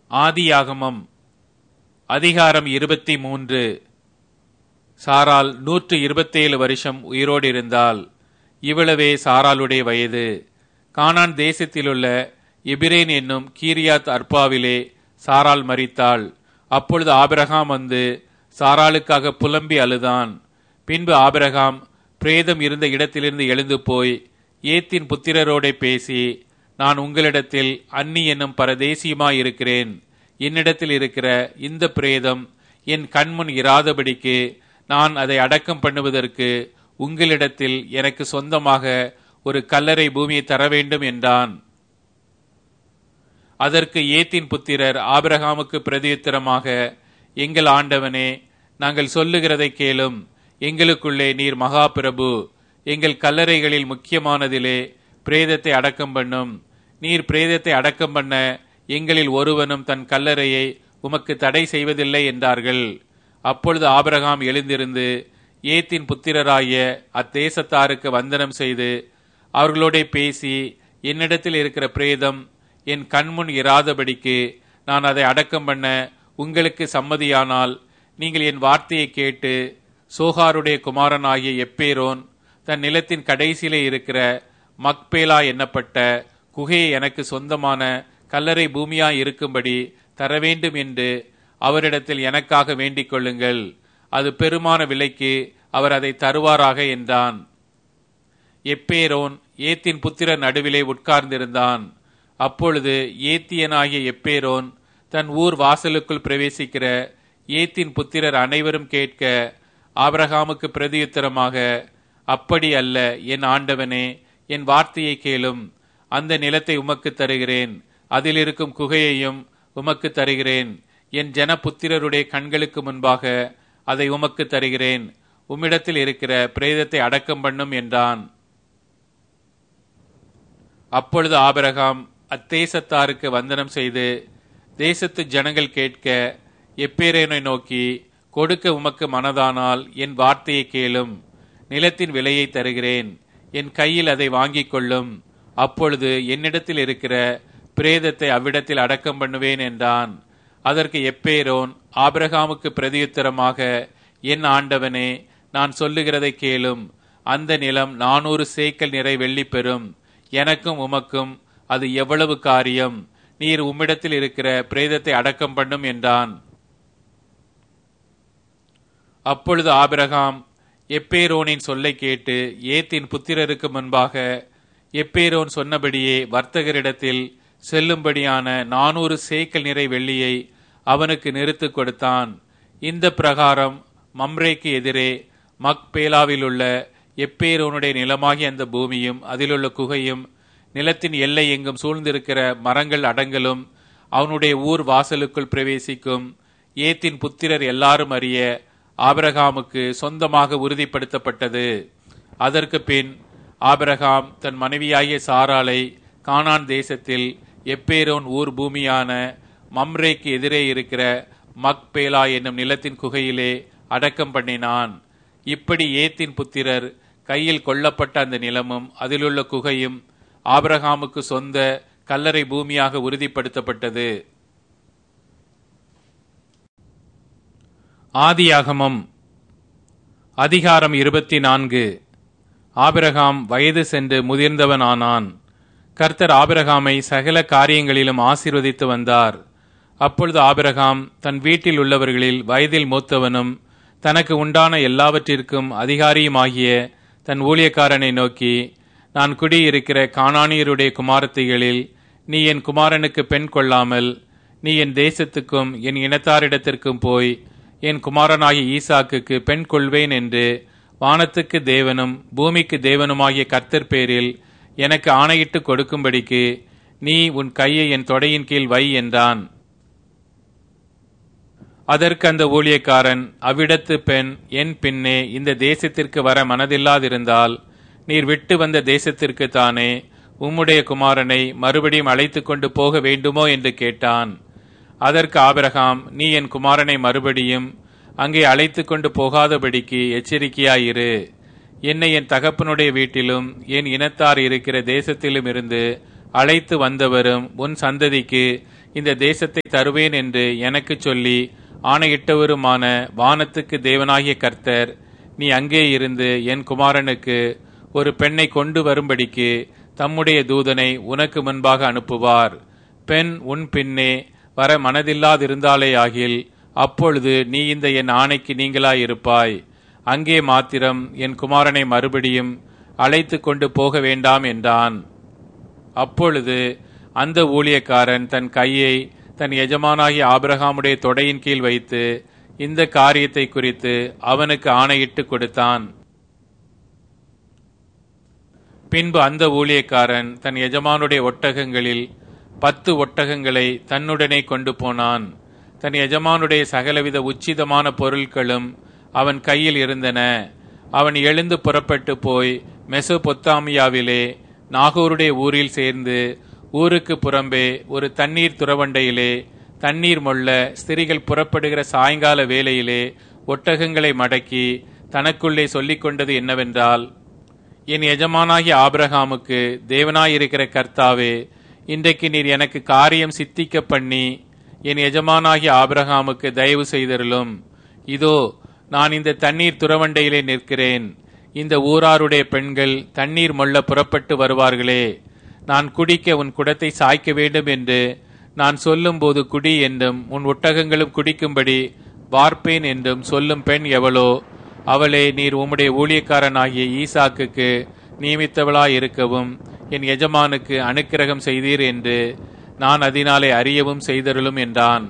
ஆதியாகமம் அதிகாரம் இருபத்தி மூன்று சாரால் நூற்று இருபத்தேழு வருஷம் உயிரோடு இருந்தால் இவ்வளவே சாராளுடைய வயது கானான் தேசத்திலுள்ள எபிரேன் என்னும் கீரியாத் அர்பாவிலே சாராள் மரித்தாள் அப்பொழுது ஆபிரகாம் வந்து சாராளுக்காக புலம்பி அழுதான் பின்பு ஆபிரகாம் பிரேதம் இருந்த இடத்திலிருந்து எழுந்து போய் ஏத்தின் புத்திரரோடே பேசி நான் உங்களிடத்தில் அன்னி என்னும் பரதேசியுமாயிருக்கிறேன் என்னிடத்தில் இருக்கிற இந்த பிரேதம் என் கண்முன் இராதபடிக்கு நான் அதை அடக்கம் பண்ணுவதற்கு உங்களிடத்தில் எனக்கு சொந்தமாக ஒரு கல்லறை பூமியை தர வேண்டும் என்றான் அதற்கு ஏத்தின் புத்திரர் ஆபிரகாமுக்கு பிரதியுத்தரமாக எங்கள் ஆண்டவனே நாங்கள் சொல்லுகிறதை கேளும் எங்களுக்குள்ளே நீர் மகா பிரபு எங்கள் கல்லறைகளில் முக்கியமானதிலே பிரேதத்தை அடக்கம் பண்ணும் நீர் பிரேதத்தை அடக்கம் பண்ண எங்களில் ஒருவனும் தன் கல்லறையை உமக்கு தடை செய்வதில்லை என்றார்கள் அப்பொழுது ஆபிரகாம் எழுந்திருந்து ஏத்தின் புத்திரராகிய அத்தேசத்தாருக்கு வந்தனம் செய்து அவர்களோடே பேசி என்னிடத்தில் இருக்கிற பிரேதம் என் கண்முன் இராதபடிக்கு நான் அதை அடக்கம் பண்ண உங்களுக்கு சம்மதியானால் நீங்கள் என் வார்த்தையை கேட்டு சோகாருடைய குமாரனாகிய எப்பேரோன் தன் நிலத்தின் கடைசியிலே இருக்கிற மக்பேலா எண்ணப்பட்ட குகையை எனக்கு சொந்தமான கல்லறை பூமியாய் இருக்கும்படி தர வேண்டும் என்று அவரிடத்தில் எனக்காக வேண்டிக் கொள்ளுங்கள் அது பெருமான விலைக்கு அவர் அதை தருவாராக என்றான் எப்பேரோன் ஏத்தின் புத்திரர் நடுவிலே உட்கார்ந்திருந்தான் அப்பொழுது ஏத்தியனாகிய எப்பேரோன் தன் ஊர் வாசலுக்குள் பிரவேசிக்கிற ஏத்தின் புத்திரர் அனைவரும் கேட்க ஆபிரகாமுக்கு பிரதியுத்தரமாக அப்படி அல்ல என் ஆண்டவனே என் வார்த்தையை கேளும் அந்த நிலத்தை உமக்கு தருகிறேன் அதில் இருக்கும் குகையையும் உமக்கு தருகிறேன் என் ஜன புத்திரருடைய கண்களுக்கு முன்பாக அதை உமக்கு தருகிறேன் உம்மிடத்தில் இருக்கிற பிரேதத்தை அடக்கம் பண்ணும் என்றான் அப்பொழுது ஆபிரகாம் அத்தேசத்தாருக்கு வந்தனம் செய்து தேசத்து ஜனங்கள் கேட்க எப்பேரேனை நோக்கி கொடுக்க உமக்கு மனதானால் என் வார்த்தையை கேளும் நிலத்தின் விலையை தருகிறேன் என் கையில் அதை வாங்கிக் கொள்ளும் அப்பொழுது என்னிடத்தில் இருக்கிற பிரேதத்தை அவ்விடத்தில் அடக்கம் பண்ணுவேன் என்றான் அதற்கு எப்பேரோன் ஆபிரகாமுக்கு பிரதியுத்தரமாக என் ஆண்டவனே நான் சொல்லுகிறதை கேளும் அந்த நிலம் நானூறு சேக்கல் நிறை வெள்ளி பெறும் எனக்கும் உமக்கும் அது எவ்வளவு காரியம் நீர் உம்மிடத்தில் இருக்கிற பிரேதத்தை அடக்கம் பண்ணும் என்றான் அப்பொழுது ஆபிரகாம் எப்பேரோனின் சொல்லை கேட்டு ஏத்தின் புத்திரருக்கு முன்பாக எப்பேரோன் சொன்னபடியே வர்த்தகரிடத்தில் செல்லும்படியான நானூறு சேக்கல் நிறை வெள்ளியை அவனுக்கு நிறுத்து கொடுத்தான் இந்த பிரகாரம் மம்ரேக்கு எதிரே மக்பேலாவில் உள்ள எப்பேரோனுடைய நிலமாகிய அந்த பூமியும் அதிலுள்ள குகையும் நிலத்தின் எல்லை எங்கும் சூழ்ந்திருக்கிற மரங்கள் அடங்கலும் அவனுடைய ஊர் வாசலுக்குள் பிரவேசிக்கும் ஏத்தின் புத்திரர் எல்லாரும் அறிய ஆபிரகாமுக்கு சொந்தமாக உறுதிப்படுத்தப்பட்டது அதற்கு பின் ஆபிரகாம் தன் மனைவியாகிய சாராளை கானான் தேசத்தில் எப்பேரோன் ஊர் பூமியான மம்ரேக்கு எதிரே இருக்கிற மக்பேலா என்னும் நிலத்தின் குகையிலே அடக்கம் பண்ணினான் இப்படி ஏத்தின் புத்திரர் கையில் கொல்லப்பட்ட அந்த நிலமும் அதிலுள்ள குகையும் ஆபிரகாமுக்கு சொந்த கல்லறை பூமியாக உறுதிப்படுத்தப்பட்டது ஆதியாகமம் அதிகாரம் இருபத்தி நான்கு ஆபிரகாம் வயது சென்று முதிர்ந்தவன் ஆனான் கர்த்தர் ஆபிரகாமை சகல காரியங்களிலும் ஆசீர்வதித்து வந்தார் அப்பொழுது ஆபிரகாம் தன் வீட்டில் உள்ளவர்களில் வயதில் மூத்தவனும் தனக்கு உண்டான எல்லாவற்றிற்கும் அதிகாரியுமாகிய தன் ஊழியக்காரனை நோக்கி நான் குடியிருக்கிற காணானியருடைய குமாரத்திகளில் நீ என் குமாரனுக்கு பெண் கொள்ளாமல் நீ என் தேசத்துக்கும் என் இனத்தாரிடத்திற்கும் போய் என் குமாரனாகிய ஈசாக்குக்கு பெண் கொள்வேன் என்று வானத்துக்கு தேவனும் பூமிக்கு தேவனுமாகிய கர்த்தர் பேரில் எனக்கு ஆணையிட்டு கொடுக்கும்படிக்கு நீ உன் கையை என் தொடையின் கீழ் வை என்றான் அதற்கு அந்த ஊழியக்காரன் அவ்விடத்து பெண் என் பின்னே இந்த தேசத்திற்கு வர மனதில்லாதிருந்தால் நீர் விட்டு வந்த தேசத்திற்கு தானே உம்முடைய குமாரனை மறுபடியும் அழைத்து கொண்டு போக வேண்டுமோ என்று கேட்டான் அதற்கு ஆபிரகாம் நீ என் குமாரனை மறுபடியும் அங்கே அழைத்து கொண்டு போகாதபடிக்கு எச்சரிக்கையாயிரு என்னை என் தகப்பனுடைய வீட்டிலும் என் இனத்தார் இருக்கிற தேசத்திலும் இருந்து அழைத்து வந்தவரும் உன் சந்ததிக்கு இந்த தேசத்தை தருவேன் என்று எனக்கு சொல்லி ஆணையிட்டவருமான வானத்துக்கு தேவனாகிய கர்த்தர் நீ அங்கே இருந்து என் குமாரனுக்கு ஒரு பெண்ணை கொண்டு வரும்படிக்கு தம்முடைய தூதனை உனக்கு முன்பாக அனுப்புவார் பெண் உன் பின்னே வர மனதில்லாதிருந்தாலே ஆகில் அப்பொழுது நீ இந்த என் ஆணைக்கு நீங்களாயிருப்பாய் அங்கே மாத்திரம் என் குமாரனை மறுபடியும் அழைத்து கொண்டு போக வேண்டாம் என்றான் அப்பொழுது அந்த ஊழியக்காரன் தன் கையை தன் எஜமானாகிய ஆபிரகாமுடைய தொடையின் கீழ் வைத்து இந்த காரியத்தை குறித்து அவனுக்கு ஆணையிட்டு கொடுத்தான் பின்பு அந்த ஊழியக்காரன் தன் எஜமானுடைய ஒட்டகங்களில் பத்து ஒட்டகங்களை தன்னுடனே கொண்டு போனான் தன் எஜமானுடைய சகலவித உச்சிதமான பொருட்களும் அவன் கையில் இருந்தன அவன் எழுந்து புறப்பட்டு போய் மெசொபொத்தாமியாவிலே நாகூருடைய ஊரில் சேர்ந்து ஊருக்கு புறம்பே ஒரு தண்ணீர் துறவண்டையிலே தண்ணீர் மொள்ள ஸ்திரிகள் புறப்படுகிற சாயங்கால வேளையிலே ஒட்டகங்களை மடக்கி தனக்குள்ளே சொல்லிக் கொண்டது என்னவென்றால் என் எஜமானாகிய ஆபிரகாமுக்கு தேவனாயிருக்கிற கர்த்தாவே இன்றைக்கு நீர் எனக்கு காரியம் சித்திக்க பண்ணி என் எஜமானாகிய ஆபிரகாமுக்கு தயவு செய்தருளும் இதோ நான் இந்த தண்ணீர் துறவண்டையிலே நிற்கிறேன் இந்த ஊராருடைய பெண்கள் தண்ணீர் மொள்ள புறப்பட்டு வருவார்களே நான் குடிக்க உன் குடத்தை சாய்க்க வேண்டும் என்று நான் சொல்லும்போது குடி என்றும் உன் ஒட்டகங்களும் குடிக்கும்படி வார்ப்பேன் என்றும் சொல்லும் பெண் எவளோ அவளே நீர் உம்முடைய ஊழியக்காரனாகிய ஈசாக்குக்கு நியமித்தவளாய் இருக்கவும் என் எஜமானுக்கு அனுக்கிரகம் செய்தீர் என்று நான் அதனாலே அறியவும் செய்தருளும் என்றான்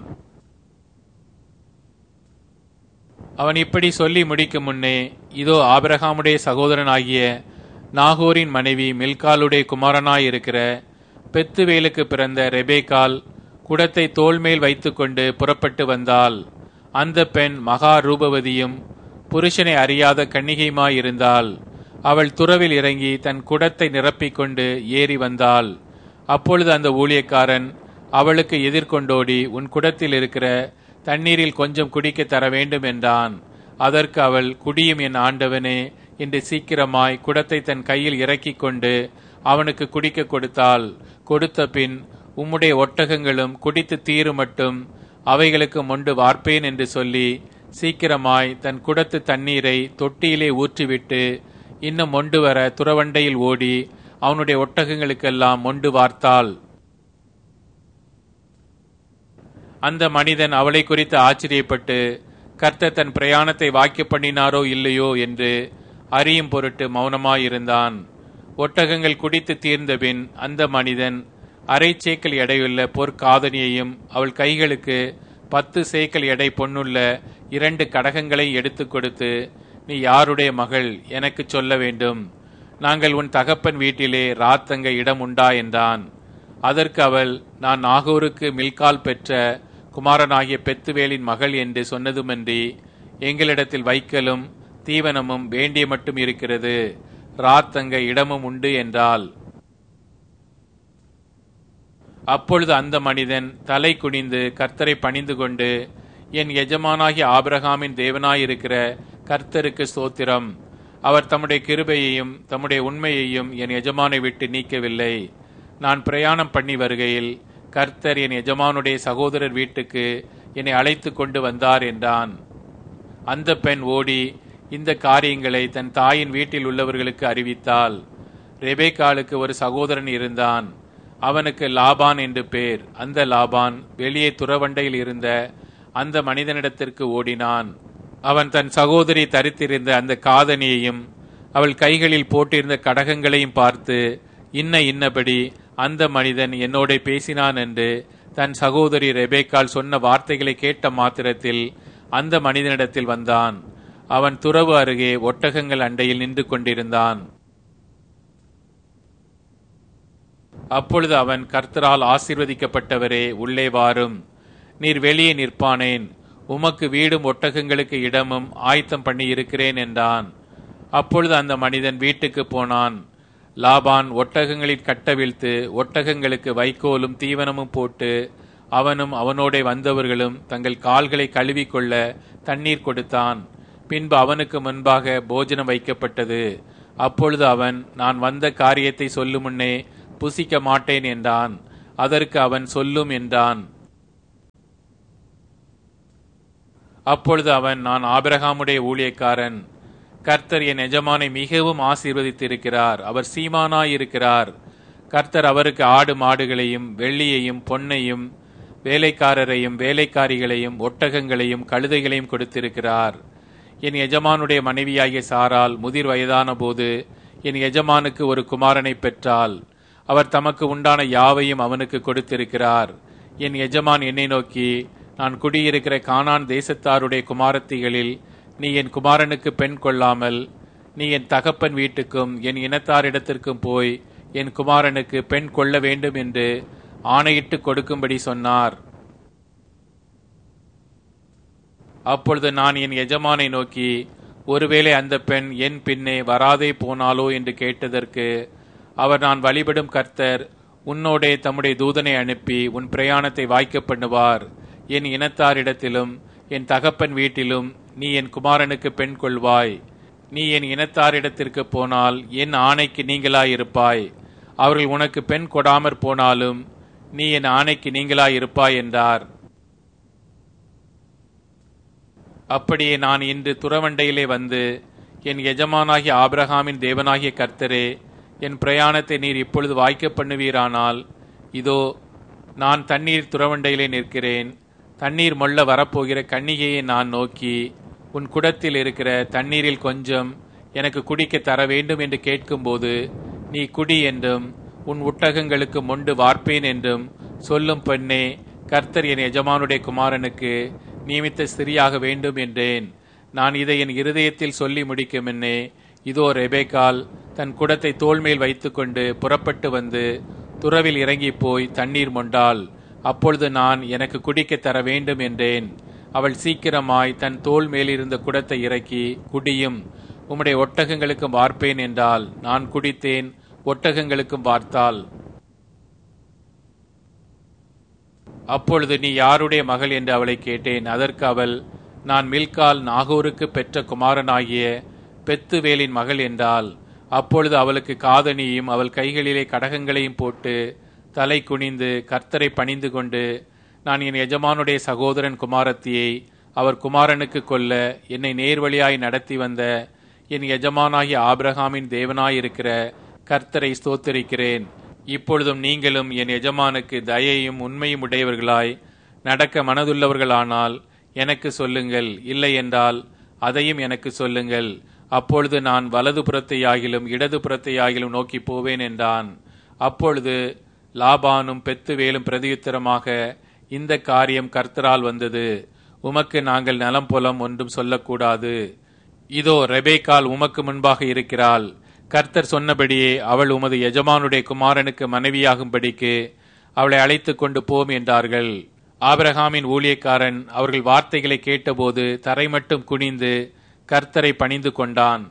அவன் இப்படி சொல்லி முடிக்கும் முன்னே இதோ ஆபிரகாமுடைய சகோதரனாகிய நாகூரின் மனைவி மில்காலுடைய குமாரனாயிருக்கிற பெத்துவேலுக்கு பிறந்த ரெபேக்கால் குடத்தை தோள்மேல் வைத்துக்கொண்டு புறப்பட்டு வந்தாள் அந்த பெண் மகா ரூபவதியும் புருஷனை அறியாத கன்னிகையுமாயிருந்தாள் அவள் துறவில் இறங்கி தன் குடத்தை நிரப்பிக்கொண்டு ஏறி வந்தாள் அப்பொழுது அந்த ஊழியக்காரன் அவளுக்கு எதிர்கொண்டோடி உன் குடத்தில் இருக்கிற தண்ணீரில் கொஞ்சம் குடிக்க தர வேண்டும் என்றான் அதற்கு அவள் குடியும் என் ஆண்டவனே என்று சீக்கிரமாய் குடத்தை தன் கையில் இறக்கிக் கொண்டு அவனுக்கு குடிக்க கொடுத்தாள் கொடுத்த பின் உம்முடைய ஒட்டகங்களும் குடித்து தீரு மட்டும் அவைகளுக்கு மொண்டு வார்ப்பேன் என்று சொல்லி சீக்கிரமாய் தன் குடத்து தண்ணீரை தொட்டியிலே ஊற்றிவிட்டு இன்னும் மொண்டு வர துறவண்டையில் ஓடி அவனுடைய ஒட்டகங்களுக்கெல்லாம் மொண்டு வார்த்தாள் அந்த மனிதன் அவளை குறித்து ஆச்சரியப்பட்டு கர்த்தர் தன் பிரயாணத்தை வாக்கிய பண்ணினாரோ இல்லையோ என்று அறியும் பொருட்டு மௌனமாயிருந்தான் ஒட்டகங்கள் குடித்து தீர்ந்தபின் அந்த மனிதன் அரை சேக்கல் எடையுள்ள பொற்காதனியையும் அவள் கைகளுக்கு பத்து சேக்கல் எடை பொன்னுள்ள இரண்டு கடகங்களை எடுத்து கொடுத்து நீ யாருடைய மகள் எனக்கு சொல்ல வேண்டும் நாங்கள் உன் தகப்பன் வீட்டிலே ராத்தங்க இடம் உண்டா என்றான் அதற்கு அவள் நான் நாகூருக்கு மில்கால் பெற்ற குமாரனாகிய பெத்துவேலின் மகள் என்று சொன்னதுமன்றி எங்களிடத்தில் வைக்கலும் தீவனமும் வேண்டிய மட்டும் இருக்கிறது ராத்தங்க இடமும் உண்டு என்றாள் அப்பொழுது அந்த மனிதன் தலை குனிந்து கர்த்தரை பணிந்து கொண்டு என் எஜமானாகிய ஆபிரகாமின் தேவனாயிருக்கிற கர்த்தருக்கு ஸ்தோத்திரம் அவர் தம்முடைய கிருபையையும் தம்முடைய உண்மையையும் என் எஜமானை விட்டு நீக்கவில்லை நான் பிரயாணம் பண்ணி வருகையில் கர்த்தர் என் எஜமானுடைய சகோதரர் வீட்டுக்கு என்னை அழைத்து கொண்டு வந்தார் என்றான் அந்த பெண் ஓடி இந்த காரியங்களை தன் தாயின் வீட்டில் உள்ளவர்களுக்கு அறிவித்தாள் ரெபேக்காலுக்கு ஒரு சகோதரன் இருந்தான் அவனுக்கு லாபான் என்று பேர் அந்த லாபான் வெளியே துறவண்டையில் இருந்த அந்த மனிதனிடத்திற்கு ஓடினான் அவன் தன் சகோதரி தரித்திருந்த அந்த காதணியையும் அவள் கைகளில் போட்டிருந்த கடகங்களையும் பார்த்து இன்ன இன்னபடி அந்த மனிதன் என்னோட பேசினான் என்று தன் சகோதரி ரெபேக்கால் சொன்ன வார்த்தைகளை கேட்ட மாத்திரத்தில் அந்த மனிதனிடத்தில் வந்தான் அவன் துறவு அருகே ஒட்டகங்கள் அண்டையில் நின்று கொண்டிருந்தான் அப்பொழுது அவன் கர்த்தரால் ஆசீர்வதிக்கப்பட்டவரே உள்ளே வாரும் நீர் வெளியே நிற்பானேன் உமக்கு வீடும் ஒட்டகங்களுக்கு இடமும் ஆயத்தம் பண்ணி இருக்கிறேன் என்றான் அப்பொழுது அந்த மனிதன் வீட்டுக்கு போனான் லாபான் ஒட்டகங்களில் கட்டவிழ்த்து ஒட்டகங்களுக்கு வைக்கோலும் தீவனமும் போட்டு அவனும் அவனோட வந்தவர்களும் தங்கள் கால்களை கழுவிக்கொள்ள தண்ணீர் கொடுத்தான் பின்பு அவனுக்கு முன்பாக போஜனம் வைக்கப்பட்டது அப்பொழுது அவன் நான் வந்த காரியத்தை சொல்லும் முன்னே புசிக்க மாட்டேன் என்றான் அதற்கு அவன் சொல்லும் என்றான் அப்பொழுது அவன் நான் ஆபிரகாமுடைய ஊழியக்காரன் கர்த்தர் என் எஜமானை மிகவும் ஆசீர்வதித்திருக்கிறார் அவர் சீமானாயிருக்கிறார் கர்த்தர் அவருக்கு ஆடு மாடுகளையும் வெள்ளியையும் பொன்னையும் வேலைக்காரரையும் வேலைக்காரிகளையும் ஒட்டகங்களையும் கழுதைகளையும் கொடுத்திருக்கிறார் என் எஜமானுடைய மனைவியாகிய சாரால் முதிர் வயதான போது என் எஜமானுக்கு ஒரு குமாரனை பெற்றால் அவர் தமக்கு உண்டான யாவையும் அவனுக்கு கொடுத்திருக்கிறார் என் எஜமான் என்னை நோக்கி நான் குடியிருக்கிற கானான் தேசத்தாருடைய குமாரத்திகளில் நீ என் குமாரனுக்கு பெண் கொள்ளாமல் நீ என் தகப்பன் வீட்டுக்கும் என் இனத்தாரிடத்திற்கும் போய் என் குமாரனுக்கு பெண் கொள்ள வேண்டும் என்று ஆணையிட்டு கொடுக்கும்படி சொன்னார் அப்பொழுது நான் என் எஜமானை நோக்கி ஒருவேளை அந்த பெண் என் பின்னே வராதே போனாலோ என்று கேட்டதற்கு அவர் நான் வழிபடும் கர்த்தர் உன்னோடே தம்முடைய தூதனை அனுப்பி உன் பிரயாணத்தை வாய்க்க பண்ணுவார் என் இனத்தாரிடத்திலும் என் தகப்பன் வீட்டிலும் நீ என் குமாரனுக்கு பெண் கொள்வாய் நீ என் இனத்தாரிடத்திற்கு போனால் என் ஆணைக்கு நீங்களாயிருப்பாய் அவர்கள் உனக்கு பெண் கொடாமற் போனாலும் நீ என் ஆணைக்கு நீங்களாயிருப்பாய் என்றார் அப்படியே நான் இன்று துறவண்டையிலே வந்து என் எஜமானாகிய ஆபிரகாமின் தேவனாகிய கர்த்தரே என் பிரயாணத்தை நீர் இப்பொழுது வாய்க்க பண்ணுவீரானால் இதோ நான் தண்ணீர் துறவண்டையிலே நிற்கிறேன் தண்ணீர் மொள்ள வரப்போகிற கன்னிகையை நான் நோக்கி உன் குடத்தில் இருக்கிற தண்ணீரில் கொஞ்சம் எனக்கு குடிக்க தர வேண்டும் என்று கேட்கும்போது நீ குடி என்றும் உன் ஒட்டகங்களுக்கு மொண்டு வார்ப்பேன் என்றும் சொல்லும் பெண்ணே கர்த்தர் என் எஜமானுடைய குமாரனுக்கு நியமித்த ஸ்திரியாக வேண்டும் என்றேன் நான் இதை என் இருதயத்தில் சொல்லி முடிக்கும் என்னே இதோ ரெபேக்கால் தன் குடத்தை தோள் மேல் வைத்துக்கொண்டு புறப்பட்டு வந்து துறவில் இறங்கி போய் தண்ணீர் மொண்டாள் அப்பொழுது நான் எனக்கு குடிக்க தர வேண்டும் என்றேன் அவள் சீக்கிரமாய் தன் தோள் மேலிருந்த குடத்தை இறக்கி குடியும் உம்முடைய ஒட்டகங்களுக்கும் வார்ப்பேன் என்றால் நான் குடித்தேன் ஒட்டகங்களுக்கும் வார்த்தாள் அப்பொழுது நீ யாருடைய மகள் என்று அவளை கேட்டேன் அதற்கு அவள் நான் மில்கால் நாகூருக்கு பெற்ற குமாரனாகிய பெத்துவேலின் மகள் என்றால் அப்பொழுது அவளுக்கு காதணியும் அவள் கைகளிலே கடகங்களையும் போட்டு தலை குனிந்து கர்த்தரை பணிந்து கொண்டு நான் என் எஜமானுடைய சகோதரன் குமாரத்தியை அவர் குமாரனுக்கு கொல்ல என்னை நேர்வழியாய் நடத்தி வந்த என் எஜமானாகிய ஆபிரகாமின் தேவனாயிருக்கிற கர்த்தரை ஸ்தோத்தரிக்கிறேன் இப்பொழுதும் நீங்களும் என் எஜமானுக்கு தயையும் உண்மையும் உடையவர்களாய் நடக்க மனதுள்ளவர்களானால் எனக்கு சொல்லுங்கள் இல்லை என்றால் அதையும் எனக்கு சொல்லுங்கள் அப்பொழுது நான் வலது புறத்தையாகிலும் இடது புறத்தையாகிலும் நோக்கி போவேன் என்றான் அப்பொழுது லாபானும் பெத்துவேலும் பிரதியுத்தரமாக இந்த காரியம் கர்த்தரால் வந்தது உமக்கு நாங்கள் நலம் புலம் ஒன்றும் சொல்லக்கூடாது இதோ ரெபேக்கால் உமக்கு முன்பாக இருக்கிறாள் கர்த்தர் சொன்னபடியே அவள் உமது எஜமானுடைய குமாரனுக்கு மனைவியாகும்படிக்கு அவளை அழைத்து கொண்டு போம் என்றார்கள் ஆபிரகாமின் ஊழியக்காரன் அவர்கள் வார்த்தைகளை கேட்டபோது தரை மட்டும் குனிந்து கர்த்தரை பணிந்து கொண்டான்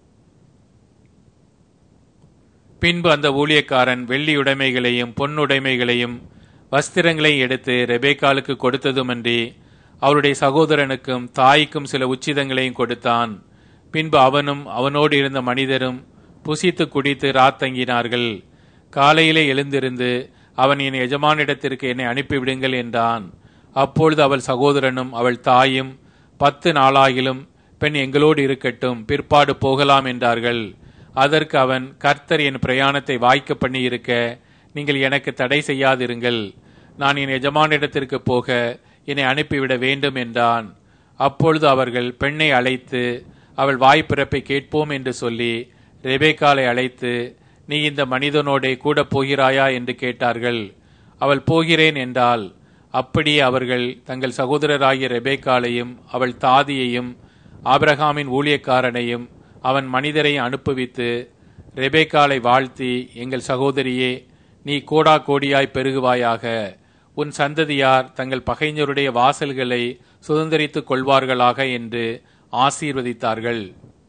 பின்பு அந்த ஊழியக்காரன் வெள்ளியுடைமைகளையும் பொன்னுடைமைகளையும் வஸ்திரங்களையும் எடுத்து ரெபேக்காலுக்கு கொடுத்ததுமன்றி அவருடைய சகோதரனுக்கும் தாய்க்கும் சில உச்சிதங்களையும் கொடுத்தான் பின்பு அவனும் அவனோடு இருந்த மனிதரும் புசித்து குடித்து ராத்தங்கினார்கள் காலையிலே எழுந்திருந்து அவன் என் எஜமானிடத்திற்கு என்னை அனுப்பிவிடுங்கள் என்றான் அப்பொழுது அவள் சகோதரனும் அவள் தாயும் பத்து நாளாகிலும் பெண் எங்களோடு இருக்கட்டும் பிற்பாடு போகலாம் என்றார்கள் அதற்கு அவன் கர்த்தர் என் பிரயாணத்தை வாய்க்க பண்ணி இருக்க நீங்கள் எனக்கு தடை செய்யாதிருங்கள் நான் என் எஜமானிடத்திற்கு போக என்னை அனுப்பிவிட வேண்டும் என்றான் அப்பொழுது அவர்கள் பெண்ணை அழைத்து அவள் வாய்ப்பிறப்பை கேட்போம் என்று சொல்லி ரெபேக்காலை அழைத்து நீ இந்த மனிதனோடே கூட போகிறாயா என்று கேட்டார்கள் அவள் போகிறேன் என்றால் அப்படியே அவர்கள் தங்கள் சகோதரராகிய ரெபேக்காலையும் அவள் தாதியையும் ஆபிரகாமின் ஊழியக்காரனையும் அவன் மனிதரை அனுப்புவித்து ரெபேக்காலை வாழ்த்தி எங்கள் சகோதரியே நீ கோடா கோடியாய் பெருகுவாயாக உன் சந்ததியார் தங்கள் பகைஞருடைய வாசல்களை சுதந்திரித்துக் கொள்வார்களாக என்று ஆசீர்வதித்தார்கள்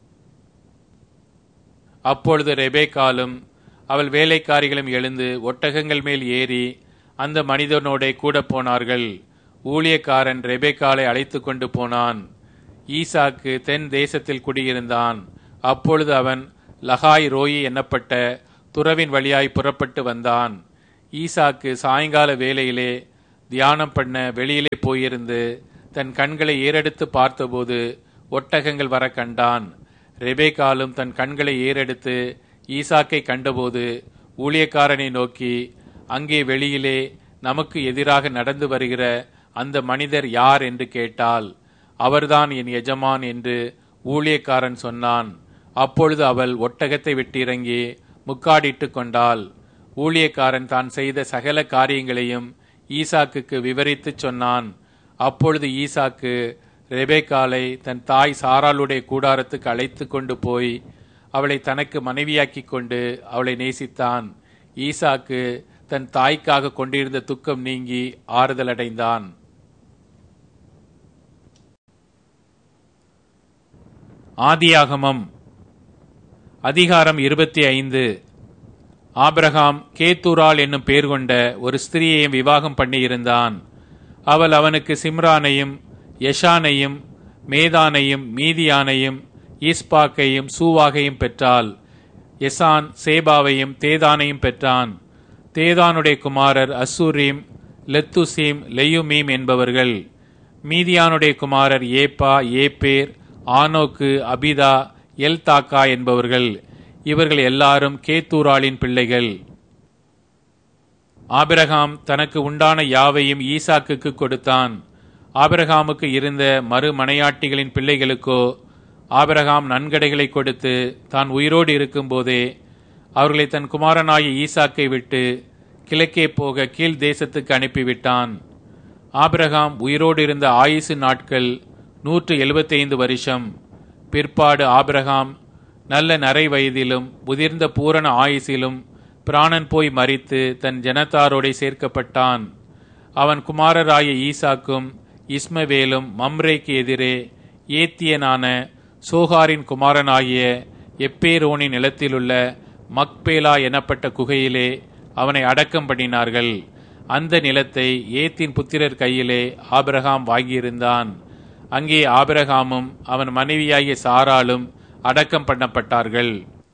அப்பொழுது ரெபேக்காலும் அவள் வேலைக்காரிகளும் எழுந்து ஒட்டகங்கள் மேல் ஏறி அந்த மனிதனோடே கூட போனார்கள் ஊழியக்காரன் ரெபேக்காலை அழைத்து கொண்டு போனான் ஈசாக்கு தென் தேசத்தில் குடியிருந்தான் அப்பொழுது அவன் லகாய் ரோயி என்னப்பட்ட துறவின் வழியாய் புறப்பட்டு வந்தான் ஈசாக்கு சாயங்கால வேளையிலே தியானம் பண்ண வெளியிலே போயிருந்து தன் கண்களை ஏறெடுத்து பார்த்தபோது ஒட்டகங்கள் வர கண்டான் ரெபேக்காலும் தன் கண்களை ஏறெடுத்து ஈசாக்கை கண்டபோது ஊழியக்காரனை நோக்கி அங்கே வெளியிலே நமக்கு எதிராக நடந்து வருகிற அந்த மனிதர் யார் என்று கேட்டால் அவர்தான் என் எஜமான் என்று ஊழியக்காரன் சொன்னான் அப்பொழுது அவள் ஒட்டகத்தை விட்டிறங்கி முக்காடிட்டு கொண்டாள் ஊழியக்காரன் தான் செய்த சகல காரியங்களையும் ஈசாக்குக்கு விவரித்துச் சொன்னான் அப்பொழுது ஈசாக்கு ரெபேக்காலை தன் தாய் சாராளுடைய கூடாரத்துக்கு அழைத்து கொண்டு போய் அவளை தனக்கு மனைவியாக்கி கொண்டு அவளை நேசித்தான் ஈசாக்கு தன் தாய்க்காக கொண்டிருந்த துக்கம் நீங்கி ஆறுதல் அடைந்தான் ஆதியாகமம் அதிகாரம் இருபத்தி ஐந்து ஆபிரகாம் கேத்தூரால் என்னும் பேர் கொண்ட ஒரு ஸ்திரியையும் விவாகம் பண்ணியிருந்தான் அவள் அவனுக்கு சிம்ரானையும் யஷானையும் மேதானையும் மீதியானையும் ஈஸ்பாக்கையும் சூவாகையும் பெற்றாள் எசான் சேபாவையும் தேதானையும் பெற்றான் தேதானுடைய குமாரர் அசூரீம் லெத்துசீம் லெயுமீம் என்பவர்கள் மீதியானுடைய குமாரர் ஏப்பா ஏப்பேர் ஆனோக்கு அபிதா எல்தாக்கா என்பவர்கள் இவர்கள் எல்லாரும் கேத்தூராளின் பிள்ளைகள் ஆபிரகாம் தனக்கு உண்டான யாவையும் ஈசாக்குக்கு கொடுத்தான் ஆபிரகாமுக்கு இருந்த மறுமனையாட்டிகளின் பிள்ளைகளுக்கோ ஆபிரகாம் நன்கடைகளை கொடுத்து தான் உயிரோடு இருக்கும்போதே அவர்களை தன் குமாரனாகிய ஈசாக்கை விட்டு கிழக்கே போக கீழ் தேசத்துக்கு அனுப்பிவிட்டான் ஆபிரகாம் உயிரோடு இருந்த ஆயுசு நாட்கள் நூற்று எழுபத்தைந்து வருஷம் பிற்பாடு ஆபிரகாம் நல்ல நரை வயதிலும் முதிர்ந்த பூரண ஆயுசிலும் பிராணன் போய் மறித்து தன் ஜனத்தாரோடே சேர்க்கப்பட்டான் அவன் குமாரராய ஈசாக்கும் இஸ்மவேலும் மம்ரேக்கு எதிரே ஏத்தியனான சோகாரின் குமாரனாகிய எப்பேரோனின் நிலத்திலுள்ள மக்பேலா எனப்பட்ட குகையிலே அவனை அடக்கம் பண்ணினார்கள் அந்த நிலத்தை ஏத்தின் புத்திரர் கையிலே ஆபிரகாம் வாங்கியிருந்தான் அங்கே ஆபிரகாமும் அவன் மனைவியாகிய சாராலும் அடக்கம் பண்ணப்பட்டார்கள்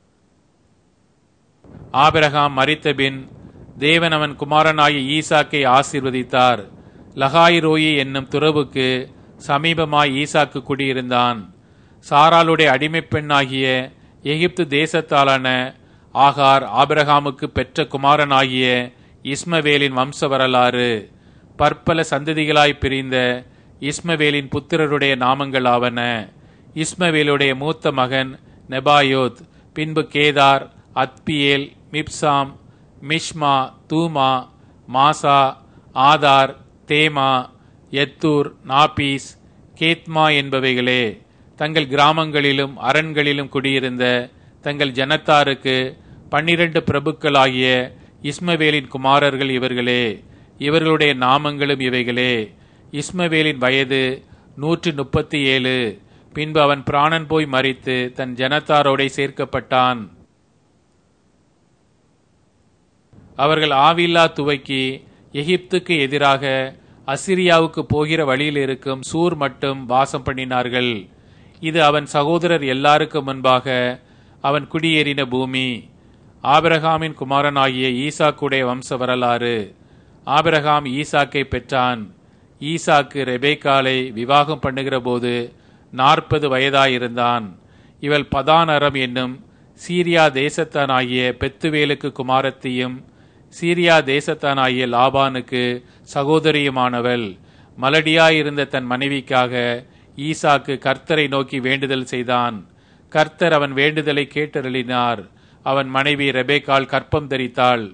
ஆபிரகாம் மறித்தபின் தேவன் அவன் குமாரனாகிய ஈசாக்கை ஆசீர்வதித்தார் லகாயிரோயி என்னும் துறவுக்கு சமீபமாய் ஈசாக்கு குடியிருந்தான் சாராளுடைய அடிமைப் பெண்ணாகிய எகிப்து தேசத்தாலான ஆகார் ஆபிரகாமுக்கு பெற்ற குமாரனாகிய இஸ்மவேலின் வம்ச வரலாறு பற்பல சந்ததிகளாய் பிரிந்த இஸ்மவேலின் புத்திரருடைய நாமங்கள் ஆவன இஸ்மவேலுடைய மூத்த மகன் நெபாயோத் பின்பு Kedar Adbeel Mibsam Mishma Dumah Massa Hadad தேமா எத்தூர் நாபீஸ் கேத்மா என்பவைகளே தங்கள் கிராமங்களிலும் அரண்களிலும் குடியிருந்த தங்கள் ஜனத்தாருக்கு பன்னிரண்டு பிரபுக்களாகிய இஸ்மவேலின் குமாரர்கள் இவர்களே இவர்களுடைய நாமங்களும் இவைகளே இஸ்மவேலின் வயது நூற்று முப்பத்தி ஏழு பின்பு அவன் பிராணன் போய் மறித்து தன் ஜனத்தாரோடே சேர்க்கப்பட்டான் அவர்கள் ஆவில்லா துவக்கி எகிப்துக்கு எதிராக அசிரியாவுக்கு போகிற வழியில் இருக்கும் சூர் மட்டும் வாசம் பண்ணினார்கள் இது அவன் சகோதரர் எல்லாருக்கும் முன்பாக அவன் குடியேறின பூமி ஆபிரகாமின் குமாரனாகிய ஈசாக்குடைய வம்ச வரலாறு ஆபிரகாம் ஈசாக்கை பெற்றான் ஈசாக்கு ரெபேக்காலை விவாகம் பண்ணுகிற போது நாற்பது வயதாயிருந்தான் இவள் பதானரம் என்னும் சீரியா தேசத்தானாகிய பெத்துவேலுக்கு குமாரத்தியும் சீரியா தேசத்தானாகிய லாபானுக்கு சகோதரியுமானவள் மலடியாயிருந்த தன் மனைவிக்காக ஈசாக்கு கர்த்தரை நோக்கி வேண்டுதல் செய்தான் கர்த்தர் அவன் வேண்டுதலை கேட்டருளினார் அவன் மனைவி ரெபேக்கால் கற்பம் தரித்தாள்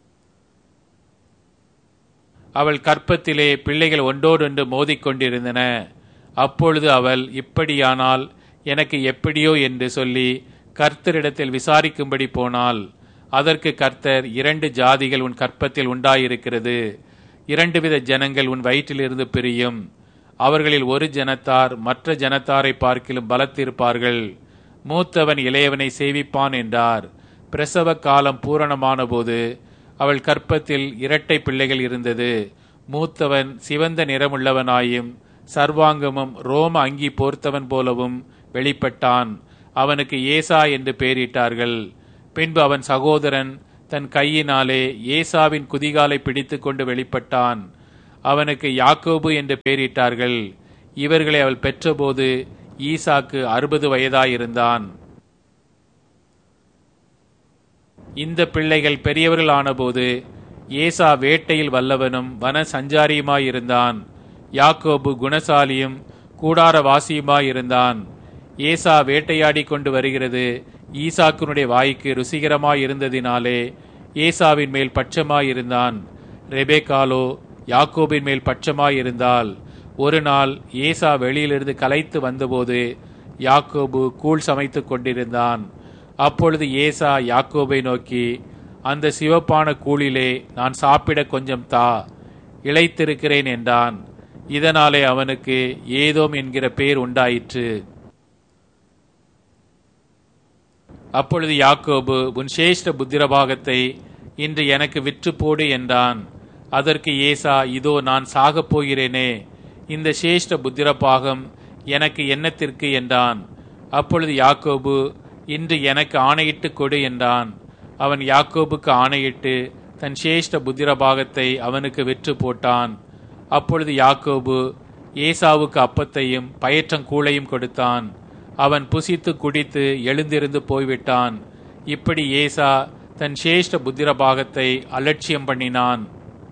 அவள் கற்பத்திலே பிள்ளைகள் ஒன்றோடொன்று மோதிக்கொண்டிருந்தன அப்பொழுது அவள் இப்படியானால் எனக்கு எப்படியோ என்று சொல்லி கர்த்தரிடத்தில் விசாரிக்கும்படி போனாள் அதற்கு கர்த்தர் இரண்டு ஜாதிகள் உன் கற்பத்தில் உண்டாயிருக்கிறது இரண்டு வித ஜனங்கள் உன் வயிற்றிலிருந்து பிரியும் அவர்களில் ஒரு ஜனத்தார் மற்ற ஜனத்தாரை பார்க்கிலும் பலத்திருப்பார்கள் மூத்தவன் இளையவனை சேவிப்பான் என்றார் பிரசவ காலம் பூரணமான போது அவள் கற்பத்தில் இரட்டை பிள்ளைகள் இருந்தது மூத்தவன் சிவந்த நிறமுள்ளவனாயும் சர்வாங்கமும் ரோம அங்கி போர்த்தவன் போலவும் வெளிப்பட்டான் அவனுக்கு ஏசா என்று பெயரிட்டார்கள் பின்பு அவன் சகோதரன் தன் கையினாலே ஏசாவின் குதிகாலை பிடித்து கொண்டு வெளிப்பட்டான் அவனுக்கு யாக்கோபு என்று பெயரிட்டார்கள் இவர்களை அவள் பெற்றபோது ஈசாக்கு அறுபது வயதாயிருந்தான் இந்த பிள்ளைகள் பெரியவர்கள் ஆனபோது ஏசா வேட்டையில் வல்லவனும் வன சஞ்சாரியுமாயிருந்தான் யாக்கோபு குணசாலியும் கூடாரவாசியுமாயிருந்தான் ஏசா வேட்டையாடி கொண்டு வருகிறது ஈசாக்கினுடைய வாய்க்கு ருசிகரமாயிருந்ததினாலே ஏசாவின் மேல் பட்சமாயிருந்தான் ரெபேக்காலோ யாக்கோபின் மேல் பட்சமாயிருந்தால் ஒரு நாள் ஏசா வெளியிலிருந்து கலைத்து வந்தபோது யாக்கோபு கூழ் சமைத்துக் கொண்டிருந்தான் அப்பொழுது ஏசா யாக்கோபை நோக்கி அந்த சிவப்பான கூழிலே நான் சாப்பிட கொஞ்சம் தா இழைத்திருக்கிறேன் என்றான் இதனாலே அவனுக்கு ஏதோம் என்கிற பேர் உண்டாயிற்று அப்பொழுது யாக்கோபு உன் சேஷ்ட புத்திரபாகத்தை இன்று எனக்கு விற்று போடு என்றான் அதற்கு ஏசா இதோ நான் சாகப் போகிறேனே இந்த சேஷ்ட புத்திரபாகம் எனக்கு என்னத்திற்கு என்றான் அப்பொழுது யாக்கோபு இன்று எனக்கு ஆணையிட்டு கொடு என்றான் அவன் யாக்கோபுக்கு ஆணையிட்டு தன் சேஷ்ட புத்திரபாகத்தை அவனுக்கு விற்று போட்டான் அப்பொழுது யாக்கோபு ஏசாவுக்கு அப்பத்தையும் பயற்றங்கூளையும் கொடுத்தான் அவன் புசித்து குடித்து எழுந்திருந்து போய்விட்டான் இப்படி ஏசா தன் சேஷ்ட புத்திரபாகத்தை அலட்சியம் பண்ணினான்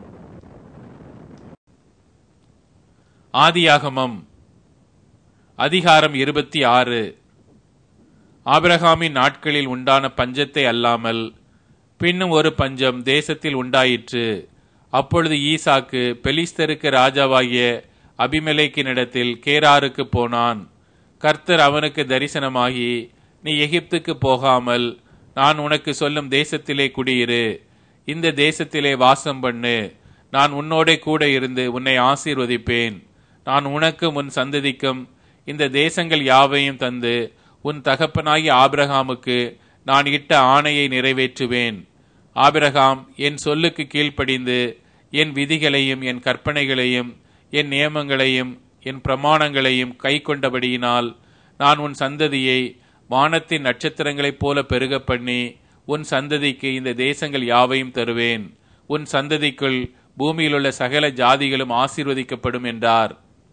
ஆதியாகமம் அதிகாரம் இருபத்தி ஆறு ஆபிரகாமின் நாட்களில் உண்டான பஞ்சத்தை அல்லாமல் பின்னும் ஒரு பஞ்சம் தேசத்தில் உண்டாயிற்று அப்பொழுது ஈசாக்கு பெலிஸ்தருக்கு ராஜாவாகிய அபிமெலேக்கினிடத்தில் கேராருக்கு போனான் கர்த்தர் அவனுக்கு தரிசனமாகி நீ எகிப்துக்கு போகாமல் நான் உனக்கு சொல்லும் தேசத்திலே குடியிரு இந்த தேசத்திலே வாசம் பண்ணு நான் உன்னோடே கூட இருந்து உன்னை ஆசீர்வதிப்பேன் நான் உனக்கும் உன் சந்ததிக்கும் இந்த தேசங்கள் யாவையும் தந்து உன் தகப்பனாகிய ஆபிரகாமுக்கு நான் இட்ட ஆணையை நிறைவேற்றுவேன் ஆபிரகாம் என் சொல்லுக்கு கீழ்ப்படிந்து என் விதிகளையும் என் கற்பனைகளையும் என் நியமங்களையும் என் பிரமாணங்களையும் கை கொண்டபடியினால் நான் உன் சந்ததியை வானத்தின் நட்சத்திரங்களைப் போல பெருக பண்ணி உன் சந்ததிக்கு இந்த தேசங்கள் யாவையும் தருவேன் உன் சந்ததிக்குள் பூமியிலுள்ள சகல ஜாதிகளும் ஆசீர்வதிக்கப்படும் என்றார்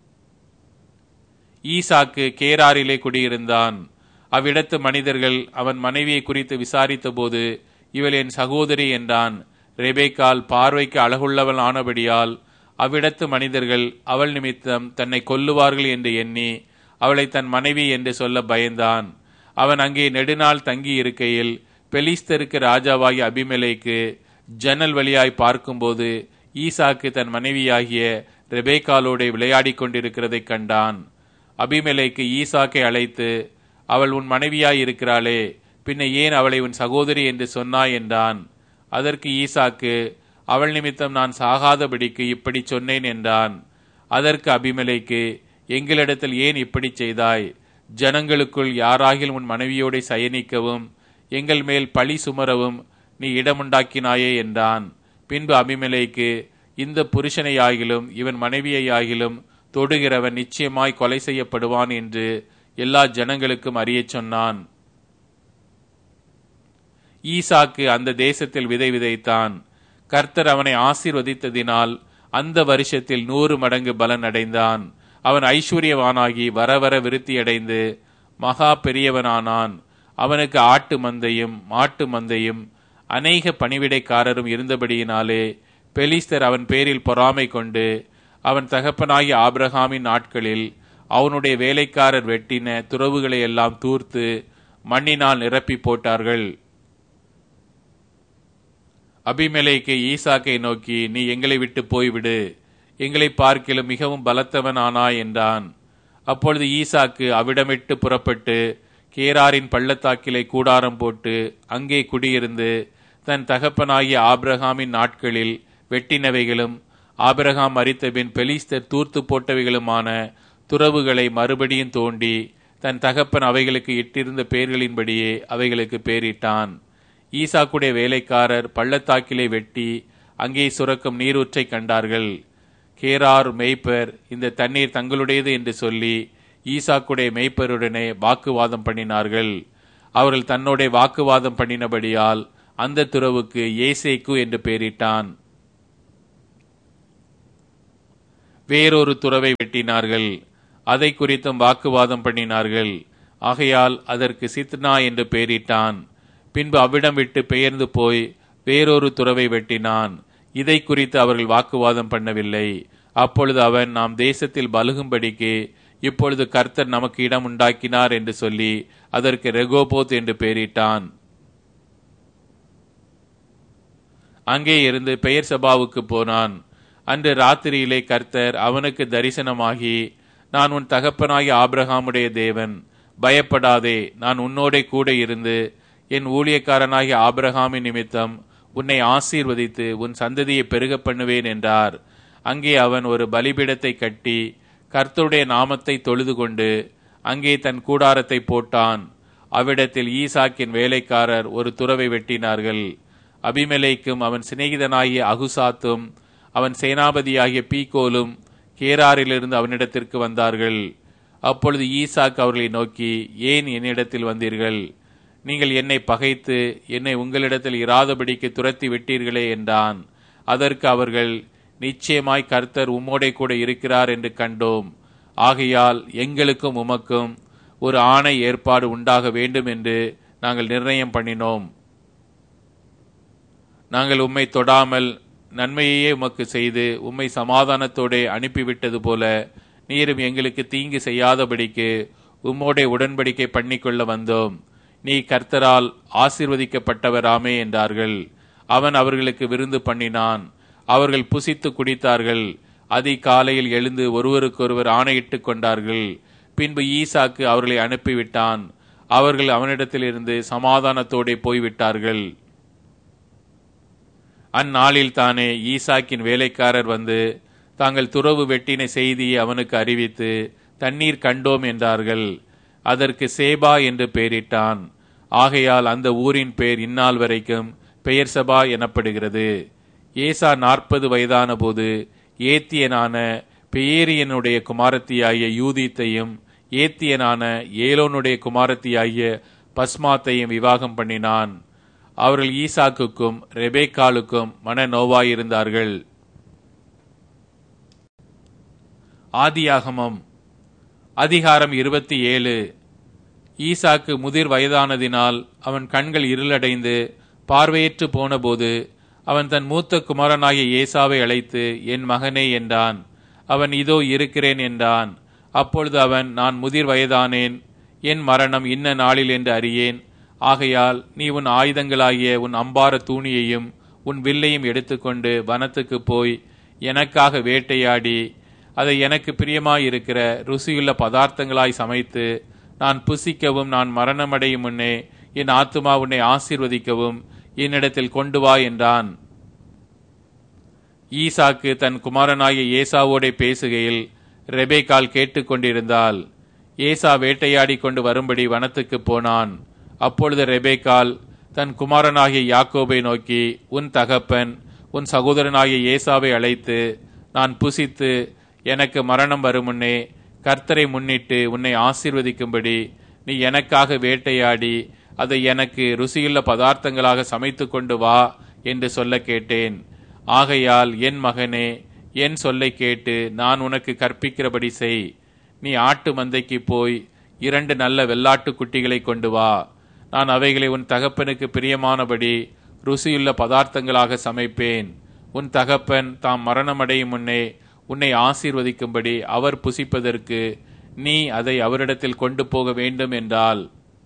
ஈசாக்கு கேராரிலே குடியிருந்தான் அவ்விடத்து மனிதர்கள் அவன் மனைவியை குறித்து விசாரித்தபோது இவள் என் சகோதரி என்றான் ரெபேக்கால் பார்வைக்கு அழகுள்ளவள் ஆனபடியால் அவ்விடத்து மனிதர்கள் அவள் நிமித்தம் தன்னை கொல்லுவார்கள் என்று எண்ணி அவளை தன் மனைவி என்று சொல்ல பயந்தான் அவன் அங்கே நெடுநாள் தங்கி இருக்கையில் பெலிஸ்தருக்கு ராஜாவாகிய அபிமெலைக்கு ஜன்னல் வழியாய் பார்க்கும்போது ஈசாக்கு தன் மனைவியாகிய ரெபேக்காலோட விளையாடிக் கொண்டிருக்கிறதைக் கண்டான் அபிமெலைக்கு ஈசாக்கை அழைத்து அவள் உன் மனைவியாய் இருக்கிறாளே பின்ன ஏன் அவளை உன் சகோதரி என்று சொன்னாய் என்றான் அதற்கு ஈசாக்கு அவள் நிமித்தம் நான் சாகாதபடிக்கு இப்படி சொன்னேன் என்றான் அதற்கு அபிமலைக்கு எங்களிடத்தில் ஏன் இப்படி செய்தாய் ஜனங்களுக்குள் யாராகில் உன் மனைவியோட சயனிக்கவும் எங்கள் மேல் பழி சுமரவும் நீ இடமுண்டாக்கினாயே என்றான் பின்பு அபிமலைக்கு இந்த புருஷனையாகிலும் இவன் மனைவியையாகிலும் தொடுகிறவன் நிச்சயமாய் கொலை செய்யப்படுவான் என்று எல்லா ஜனங்களுக்கும் அறியச் சொன்னான் ஈசாக்கு அந்த தேசத்தில் விதை விதைத்தான் கர்த்தர் அவனை ஆசீர்வதித்ததினால் அந்த வருஷத்தில் நூறு மடங்கு பலன் அடைந்தான் அவன் ஐஸ்வர்யவானாகி வர வர விருத்தியடைந்து மகா பெரியவனானான் அவனுக்கு ஆட்டு மந்தையும் மாட்டு மந்தையும் அநேக பணிவிடைக்காரரும் இருந்தபடியினாலே பெலிஸ்தர் அவன் பேரில் பொறாமை கொண்டு அவன் தகப்பனாகிய ஆபிரகாமின் நாட்களில் அவனுடைய வேலைக்காரர் வெட்டின துறவுகளை எல்லாம் தூர்த்து மண்ணினால் நிரப்பி போட்டார்கள் அபிமெலைக்கு ஈசாக்கை நோக்கி நீ எங்களை விட்டு போய்விடு எங்களை பார்க்கிலும் மிகவும் பலத்தவன் ஆனாய் என்றான் அப்பொழுது ஈசாக்கு அவிடமிட்டு புறப்பட்டு கேராரின் பள்ளத்தாக்கிலே கூடாரம் போட்டு அங்கே குடியிருந்து தன் தகப்பனாகிய ஆபிரகாமின் நாட்களில் வெட்டினவைகளும் ஆபிரகாம் மறித்தபின் பெலிஸ்தர் தூர்த்து போட்டவைகளுமான துறவுகளை மறுபடியும் தோண்டி தன் தகப்பன் அவைகளுக்கு இட்டிருந்த பெயர்களின்படியே அவைகளுக்கு பேரிட்டான் ஈசாக்குடைய வேலைக்காரர் பள்ளத்தாக்கிலே வெட்டி அங்கே சுரக்கும் நீரூற்றை கண்டார்கள் கேரார் மெய்ப்பர் இந்த தண்ணீர் தங்களுடையது என்று சொல்லி ஈசாக்குடைய மெய்ப்பருடனே வாக்குவாதம் பண்ணினார்கள் அவர்கள் தன்னோட வாக்குவாதம் பண்ணினபடியால் அந்த துறவுக்கு ஏசேக்கு என்று பெயரிட்டான் வேறொரு துறவை வெட்டினார்கள் அதை குறித்தும் வாக்குவாதம் பண்ணினார்கள் ஆகையால் அதற்கு சித்னா என்று பெயரிட்டான் பின்பு அவ்விடம் விட்டு பெயர்ந்து போய் வேறொரு துறவை வெட்டினான் இதை குறித்து அவர்கள் வாக்குவாதம் பண்ணவில்லை அப்பொழுது அவன் நாம் தேசத்தில் பலுகும்படிக்கு இப்பொழுது கர்த்தர் நமக்கு இடம் உண்டாக்கினார் என்று சொல்லி அதற்கு ரெகோபோத் என்று பெயரிட்டான் அங்கே இருந்து பெயர் சபாவுக்கு போனான் அன்று ராத்திரியிலே கர்த்தர் அவனுக்கு தரிசனமாகி நான் உன் தகப்பனாகிய ஆபிரகாமுடைய தேவன் பயப்படாதே நான் உன்னோடே கூட இருந்து என் ஊழியக்காரனாகிய ஆபிரகாமின் நிமித்தம் உன்னை ஆசீர்வதித்து உன் சந்ததியை பெருக பண்ணுவேன் என்றார் அங்கே அவன் ஒரு பலிபீடத்தை கட்டி கர்த்தருடைய நாமத்தை தொழுது கொண்டு அங்கே தன் கூடாரத்தை போட்டான் அவ்விடத்தில் ஈசாக்கின் வேலைக்காரர் ஒரு துறவை வெட்டினார்கள் அபிமெலேக்கும் அவன் சிநேகிதனாகிய அகுசாத்தும் அவன் சேனாபதியாகிய பீகோலும் கேராரிலிருந்து அவனிடத்திற்கு வந்தார்கள் அப்பொழுது ஈசாக் அவர்களை நோக்கி ஏன் என்னிடத்தில் வந்தீர்கள் நீங்கள் என்னை பகைத்து என்னை உங்களிடத்தில் இராதபடிக்கு துரத்தி விட்டீர்களே என்றான் அதற்கு அவர்கள் நிச்சயமாய் கர்த்தர் உம்மோடே கூட இருக்கிறார் என்று கண்டோம் ஆகையால் எங்களுக்கும் உமக்கும் ஒரு ஆணை ஏற்பாடு உண்டாக வேண்டும் என்று நாங்கள் நிர்ணயம் பண்ணினோம் நாங்கள் உம்மை தொடாமல் நன்மையையே உமக்கு செய்து உம்மை சமாதானத்தோடே அனுப்பிவிட்டது போல நீரும் எங்களுக்கு தீங்கு செய்யாதபடிக்கு உம்மோடே உடன்படிக்கை பண்ணிக்கொள்ள வந்தோம் நீ கர்த்தரால் ஆசிர்வதிக்கப்பட்டவராமே என்றார்கள் அவன் அவர்களுக்கு விருந்து பண்ணினான் அவர்கள் புசித்து குடித்தார்கள் அதிகாலையில் எழுந்து ஒருவருக்கொருவர் ஆணையிட்டுக் கொண்டார்கள் பின்பு ஈசாக்கு அவர்களை அனுப்பிவிட்டான் அவர்கள் அவனிடத்திலிருந்து சமாதானத்தோடே போய்விட்டார்கள் அந்நாளில் தானே ஈசாக்கின் வேலைக்காரர் வந்து தாங்கள் துறவு வெட்டின செய்தியை அவனுக்கு அறிவித்து தண்ணீர் கண்டோம் என்றார்கள் அதற்கு சேபா என்று பெயரிட்டான் ஆகையால் அந்த ஊரின் பெயர் இந்நாள் வரைக்கும் பெயர் சபா எனப்படுகிறது ஏசா நாற்பது வயதான போது ஏத்தியனான பெயேரியனுடைய குமாரத்தியாகிய யூதித்தையும் ஏத்தியனான ஏலோனுடைய குமாரத்தியாகிய பஸ்மாத்தையும் விவாகம் பண்ணினான் அவர்கள் ஈசாக்குக்கும் ரெபேக்காலுக்கும் மன நோவாயிருந்தார்கள் ஆதியாகமம் அதிகாரம் இருபத்தி ஏழு ஈசாக்கு முதிர் வயதானதினால் அவன் கண்கள் இருளடைந்து பார்வையற்று போனபோது அவன் தன் மூத்த குமாரனாகிய ஏசாவை அழைத்து என் மகனே என்றான் அவன் இதோ இருக்கிறேன் என்றான் அப்பொழுது அவன் நான் முதிர் வயதானேன் என் மரணம் இன்ன நாளில் என்று அறியேன் ஆகையால் நீ உன் ஆயுதங்களாகிய உன் அம்பார தூணியையும் உன் வில்லையும் எடுத்துக்கொண்டு வனத்துக்கு போய் எனக்காக வேட்டையாடி அதை எனக்கு பிரியமாயிருக்கிற ருசியுள்ள பதார்த்தங்களாய் சமைத்து நான் புசிக்கவும் நான் மரணமடையும் முன்னே என் ஆத்துமா உன்னை ஆசீர்வதிக்கவும் என்னிடத்தில் கொண்டு வா என்றான் ஈசாக்கு தன் குமாரனாகிய ஏசாவோடே பேசுகையில் ரெபேக்கால் கேட்டுக்கொண்டிருந்தாள் ஏசா வேட்டையாடி கொண்டு வரும்படி வனத்துக்கு போனான் அப்பொழுது ரெபேக்கால் தன் குமாரனாகிய யாக்கோபை நோக்கி உன் தகப்பன் உன் சகோதரனாகிய ஏசாவை அழைத்து நான் புசித்து எனக்கு மரணம் வரும் முன்னே கர்த்தரை முன்னிட்டு உன்னை ஆசீர்வதிக்கும்படி நீ எனக்காக வேட்டையாடி அதை எனக்கு ருசியுள்ள பதார்த்தங்களாக சமைத்து கொண்டு வா என்று சொல்ல கேட்டேன் ஆகையால் என் மகனே என் சொல்லை கேட்டு நான் உனக்கு கற்பிக்கிறபடி செய் நீ ஆட்டு மந்தைக்கு போய் இரண்டு நல்ல வெள்ளாட்டு குட்டிகளை கொண்டு வா நான் அவைகளை உன் தகப்பனுக்கு பிரியமானபடி ருசியுள்ள பதார்த்தங்களாக சமைப்பேன் உன் தகப்பன் தாம் மரணமடையும் முன்னே உன்னை ஆசீர்வதிக்கும்படி அவர் புசிப்பதற்கு நீ அதை அவரிடத்தில் கொண்டு போக வேண்டும் என்றால்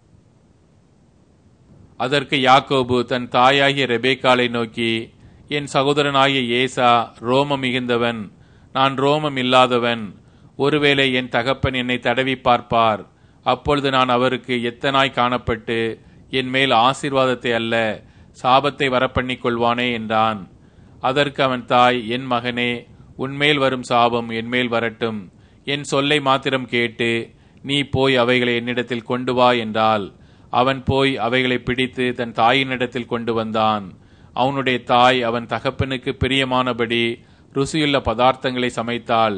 அதற்கு யாக்கோபு தன் தாயாகிய ரெபேக்காலை நோக்கி என் சகோதரனாகிய ஏசா ரோமம் மிகுந்தவன் நான் ரோமம் இல்லாதவன் ஒருவேளை என் தகப்பன் என்னை தடவி பார்ப்பார் அப்பொழுது நான் அவருக்கு எத்தனாய் காணப்பட்டு என் மேல் ஆசீர்வாதத்தை அல்ல சாபத்தை வரப்பண்ணிக் கொள்வானே என்றான் அதற்கு அவன் தாய் என் மகனே உன்மேல் வரும் சாபம் என்மேல் வரட்டும் என் சொல்லை மாத்திரம் கேட்டு நீ போய் அவைகளை என்னிடத்தில் கொண்டு வா என்றால் அவன் போய் அவைகளை பிடித்து தன் தாயினிடத்தில் கொண்டு வந்தான் அவனுடைய தாய் அவன் தகப்பனுக்கு பிரியமானபடி ருசியுள்ள பதார்த்தங்களை சமைத்தாள்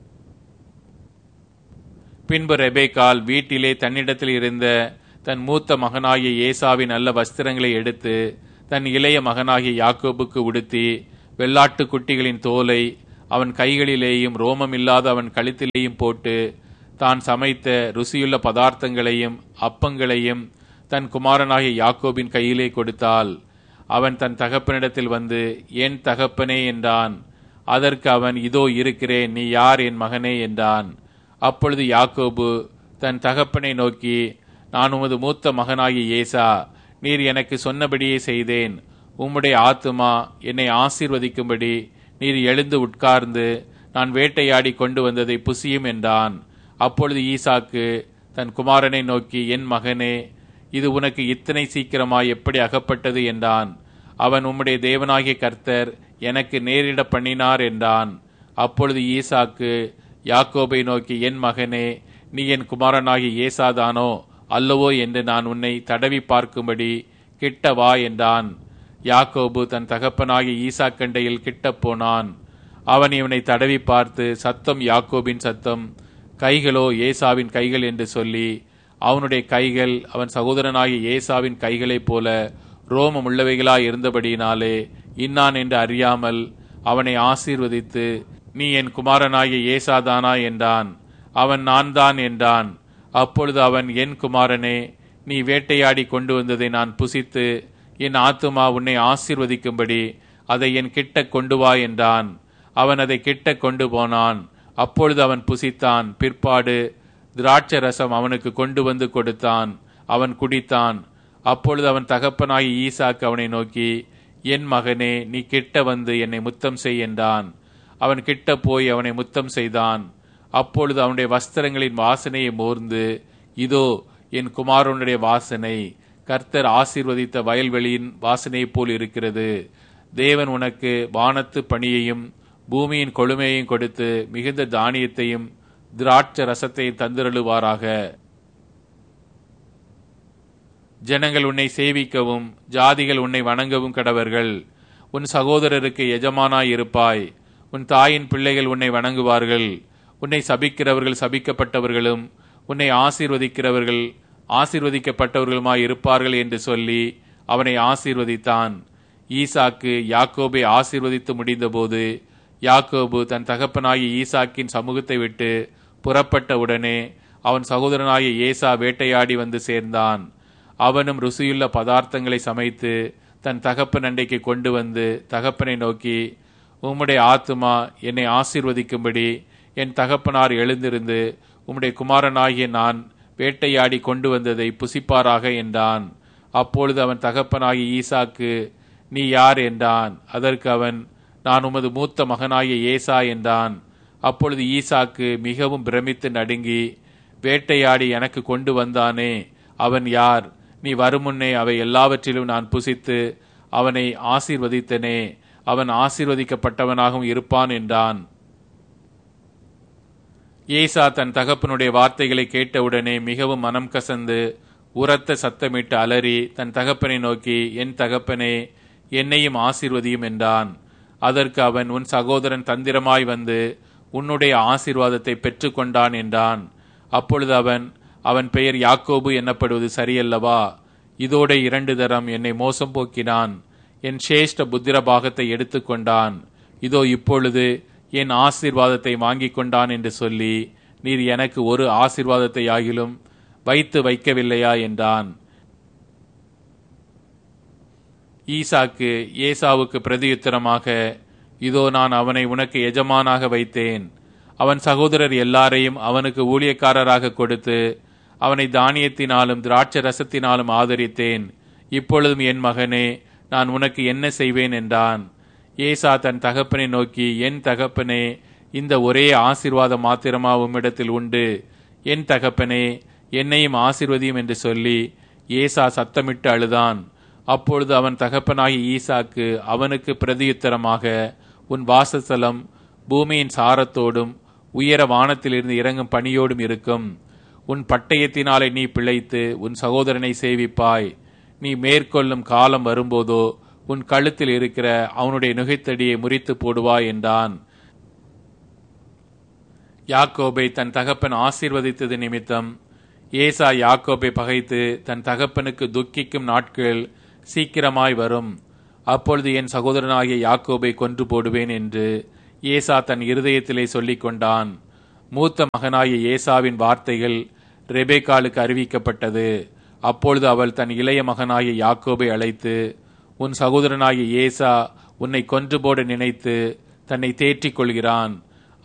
பின்பு ரெபேக்கால் வீட்டிலே தன்னிடத்தில் இருந்த தன் மூத்த மகனாகிய ஏசாவின் நல்ல வஸ்திரங்களை எடுத்து தன் இளைய மகனாகிய யாக்கோபுக்கு உடுத்தி வெள்ளாட்டு குட்டிகளின் தோலை அவன் கைகளிலேயும் ரோமமில்லாத அவன் கழுத்திலேயும் போட்டு தான் சமைத்த ருசியுள்ள பதார்த்தங்களையும் அப்பங்களையும் தன் குமாரனாகிய யாக்கோபின் கையிலே கொடுத்தாள் அவன் தன் தகப்பனிடத்தில் வந்து என் தகப்பனே என்றான் அதற்கு அவன் இதோ இருக்கிறேன் நீ யார் என் மகனே என்றான் அப்பொழுது யாக்கோபு தன் தகப்பனை நோக்கி நான் உமது மூத்த மகனாகிய ஏசா நீர் எனக்கு சொன்னபடியே செய்தேன் உம்முடைய ஆத்துமா என்னை ஆசீர்வதிக்கும்படி நீர் எழுந்து உட்கார்ந்து நான் வேட்டையாடி கொண்டு வந்ததை புசியும் என்றான் அப்பொழுது ஈசாக்கு தன் குமாரனை நோக்கி என் மகனே இது உனக்கு இத்தனை சீக்கிரமாய் எப்படி அகப்பட்டது என்றான் அவன் உம்முடைய தேவனாகிய கர்த்தர் எனக்கு நேரிட பண்ணினார் என்றான் அப்பொழுது ஈசாக்கு யாக்கோபை நோக்கி என் மகனே நீ என் குமாரனாகிய ஏசாதானோ அல்லவோ என்று நான் உன்னை தடவி பார்க்கும்படி கிட்ட வா என்றான் யாக்கோபு தன் தகப்பனாகிய ஈசாக்கண்டையில் கிட்டப் போனான் அவன் இவனை தடவி பார்த்து சத்தம் யாக்கோபின் சத்தம் கைகளோ ஏசாவின் கைகள் என்று சொல்லி அவனுடைய கைகள் அவன் சகோதரனாகிய ஏசாவின் கைகளைப் போல ரோமம் உள்ளவைகளாய் இருந்தபடியினாலே இன்னான் என்று அறியாமல் அவனை ஆசீர்வதித்து நீ என் குமாரனாகிய ஏசாதானா என்றான் அவன் நான் தான் என்றான் அப்பொழுது அவன் என் குமாரனே நீ வேட்டையாடி கொண்டு வந்ததை நான் புசித்து என் ஆத்துமா உன்னை ஆசீர்வதிக்கும்படி அதை என் கிட்ட கொண்டு வா என்றான் அவன் அதை கிட்ட கொண்டு போனான் அப்பொழுது அவன் புசித்தான் பிற்பாடு திராட்சை ரசம் அவனுக்கு கொண்டு வந்து கொடுத்தான் அவன் குடித்தான் அப்பொழுது அவன் தகப்பனாகி ஈசாக்கு அவனை நோக்கி என் மகனே நீ கிட்ட வந்து என்னை முத்தம் செய் என்றான் அவன் கிட்ட போய் அவனை முத்தம் செய்தான் அப்பொழுது அவனுடைய வஸ்திரங்களின் வாசனையை மோர்ந்து இதோ என் குமாரனுடைய வாசனை கர்த்தர் ஆசீர்வதித்த வயல்வெளியின் வாசனையைப் போல் இருக்கிறது தேவன் உனக்கு வானத்து பணியையும் பூமியின் கொழுமையையும் கொடுத்து மிகுந்த தானியத்தையும் திராட்ச ரசத்தையும் தந்திரழுவாராக ஜனங்கள் உன்னை சேவிக்கவும் ஜாதிகள் உன்னை வணங்கவும் கடவர்கள் உன் சகோதரருக்கு எஜமானாய் இருப்பாய் உன் தாயின் பிள்ளைகள் உன்னை வணங்குவார்கள் உன்னை சபிக்கிறவர்கள் சபிக்கப்பட்டவர்களும் உன்னை ஆசீர்வதிக்கிறவர்கள் ஆசீர்வதிக்கப்பட்டவர்களுமாய் இருப்பார்கள் என்று சொல்லி அவனை ஆசீர்வதித்தான் ஈசாக்கு யாக்கோபை ஆசீர்வதித்து முடிந்தபோது யாக்கோபு தன் தகப்பனாகிய ஈசாக்கின் சமூகத்தை விட்டு புறப்பட்ட உடனே அவன் சகோதரனாகிய ஏசா வேட்டையாடி வந்து சேர்ந்தான் அவனும் ருசியுள்ள பதார்த்தங்களை சமைத்து தன் தகப்பன் அண்டைக்கு கொண்டு வந்து தகப்பனை நோக்கி உம்முடைய ஆத்துமா என்னை ஆசீர்வதிக்கும்படி என் தகப்பனார் எழுந்திருந்து உம்முடைய குமாரனாகிய நான் வேட்டையாடி கொண்டு வந்ததை புசிப்பாராக என்றான் அப்பொழுது அவன் தகப்பனாகிய ஈசாக்கு நீ யார் என்றான் அதற்கு அவன் நான் உமது மூத்த மகனாகிய ஏசா என்றான் அப்பொழுது ஈசாக்கு மிகவும் பிரமித்து நடுங்கி வேட்டையாடி எனக்கு கொண்டு வந்தானே அவன் யார் நீ வருமுன்னே அவை எல்லாவற்றிலும் நான் புசித்து அவனை ஆசீர்வதித்தனே அவன் ஆசீர்வதிக்கப்பட்டவனாகவும் இருப்பான் என்றான் ஏசா தன் தகப்பனுடைய வார்த்தைகளை கேட்டவுடனே மிகவும் மனம் கசந்து உரத்த சத்தமிட்டு அலறி தன் தகப்பனை நோக்கி என் தகப்பனே என்னையும் ஆசீர்வதியும் என்றான் அதற்கு அவன் உன் சகோதரன் தந்திரமாய் வந்து உன்னுடைய ஆசீர்வாதத்தை பெற்றுக்கொண்டான் என்றான் அப்பொழுது அவன் அவன் பெயர் யாக்கோபு என்னப்படுவது சரியல்லவா இதோட இரண்டு தரம் என்னை மோசம் போக்கினான் என் சேஷ்ட புத்திர பாகத்தை எடுத்துக்கொண்டான் இதோ இப்பொழுது என் ஆசீர்வாதத்தை வாங்கிக் கொண்டான் என்று சொல்லி நீர் எனக்கு ஒரு ஆசீர்வாதத்தை ஆகிலும் வைத்து வைக்கவில்லையா என்றான் ஈசாக்கு ஏசாவுக்கு பிரதியுத்தரமாக இதோ நான் அவனை உனக்கு எஜமானாக வைத்தேன் அவன் சகோதரர் எல்லாரையும் அவனுக்கு ஊழியக்காரராக கொடுத்து அவனை தானியத்தினாலும் திராட்சை ரசத்தினாலும் ஆதரித்தேன் இப்பொழுதும் என் மகனே நான் உனக்கு என்ன செய்வேன் என்றான் ஏசா தன் தகப்பனை நோக்கி என் தகப்பனே இந்த ஒரே ஆசீர்வாதம் மாத்திரமா உம்மிடத்தில் உண்டு என் தகப்பனே என்னையும் ஆசீர்வதியும் என்று சொல்லி ஏசா சத்தமிட்டு அழுதான் அப்பொழுது அவன் தகப்பனாகி ஈசாக்கு அவனுக்கு பிரதியுத்தரமாக உன் வாசஸ்தலம் பூமியின் சாரத்தோடும் உயர வானத்திலிருந்து இறங்கும் பணியோடும் இருக்கும் உன் பட்டயத்தினாலே நீ பிழைத்து உன் சகோதரனை சேவிப்பாய் நீ மேற்கொள்ளும் காலம் வரும்போதோ உன் கழுத்தில் இருக்கிற அவனுடைய நுகைத்தடியை முறித்து போடுவாய் என்றான் யாக்கோபை தன் தகப்பன் ஆசீர்வதித்தது நிமித்தம் ஏசா யாக்கோபை பகைத்து தன் தகப்பனுக்கு துக்கிக்கும் நாட்கள் சீக்கிரமாய் வரும் அப்பொழுது என் சகோதரனாகிய யாக்கோபை கொன்று போடுவேன் என்று ஏசா தன் இருதயத்திலே சொல்லிக் கொண்டான் மூத்த மகனாகிய ஏசாவின் வார்த்தைகள் ரெபேக்காலுக்கு அறிவிக்கப்பட்டது அப்பொழுது அவள் தன் இளைய மகனாகிய யாக்கோபை அழைத்து உன் சகோதரனாகிய ஏசா உன்னை கொன்று போட நினைத்து தன்னை தேற்றிக் கொள்கிறான்